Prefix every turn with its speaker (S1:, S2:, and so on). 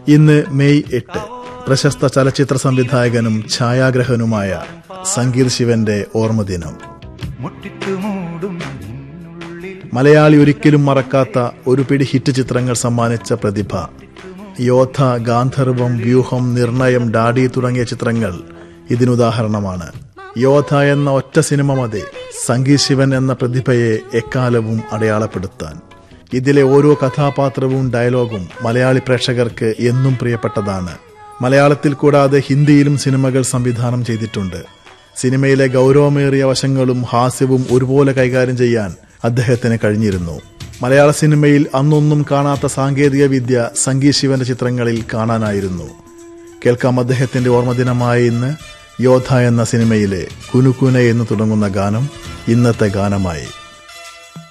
S1: ഇന്ന് മെയ് എട്ട് പ്രശസ്ത ചലച്ചിത്ര സംവിധായകനും ഛായാഗ്രഹനുമായ സംഗീത് ശിവന്റെ ഓർമ്മദിനം
S2: മുട്ടിട്ടുമൂടും നിന്നുള്ളിൽ
S1: മലയാളി ഒരിക്കലും മറക്കാത്ത ഒരു പിടി ഹിറ്റ് ചിത്രങ്ങൾ സമ്മാനിച്ച പ്രതിഭ യോദ്ധ ഗാന്ധർവം വ്യൂഹം നിർണയം ഡാഡി തുടങ്ങിയ ചിത്രങ്ങൾ ഇതിനുദാഹരണമാണ് യോദ്ധ എന്ന ഒറ്റ സിനിമ മതി സംഗീത് ശിവൻ എന്ന പ്രതിഭയെ എക്കാലവും അടയാളപ്പെടുത്താൻ ഇതിലെ ഓരോ കഥാപാത്രവും ഡയലോഗും മലയാളി പ്രേക്ഷകർക്ക് എന്നും പ്രിയപ്പെട്ടതാണ് മലയാളത്തിൽ കൂടാതെ ഹിന്ദിയിലും സിനിമകൾ സംവിധാനം ചെയ്തിട്ടുണ്ട് സിനിമയിലെ ഗൗരവമേറിയ വശങ്ങളും ഹാസ്യവും ഒരുപോലെ കൈകാര്യം ചെയ്യാൻ അദ്ദേഹത്തിന് കഴിഞ്ഞിരുന്നു മലയാള സിനിമയിൽ അന്നൊന്നും കാണാത്ത സാങ്കേതിക വിദ്യ സംഗീത് ശിവന്റെ ചിത്രങ്ങളിൽ കാണാനായിരുന്നു കേൾക്കാം അദ്ദേഹത്തിന്റെ ഓർമ്മദിനമായ ഇന്ന് യോധ എന്ന സിനിമയിലെ കുനുകുന എന്ന് തുടങ്ങുന്ന ഗാനം ഇന്നത്തെ ഗാനമായി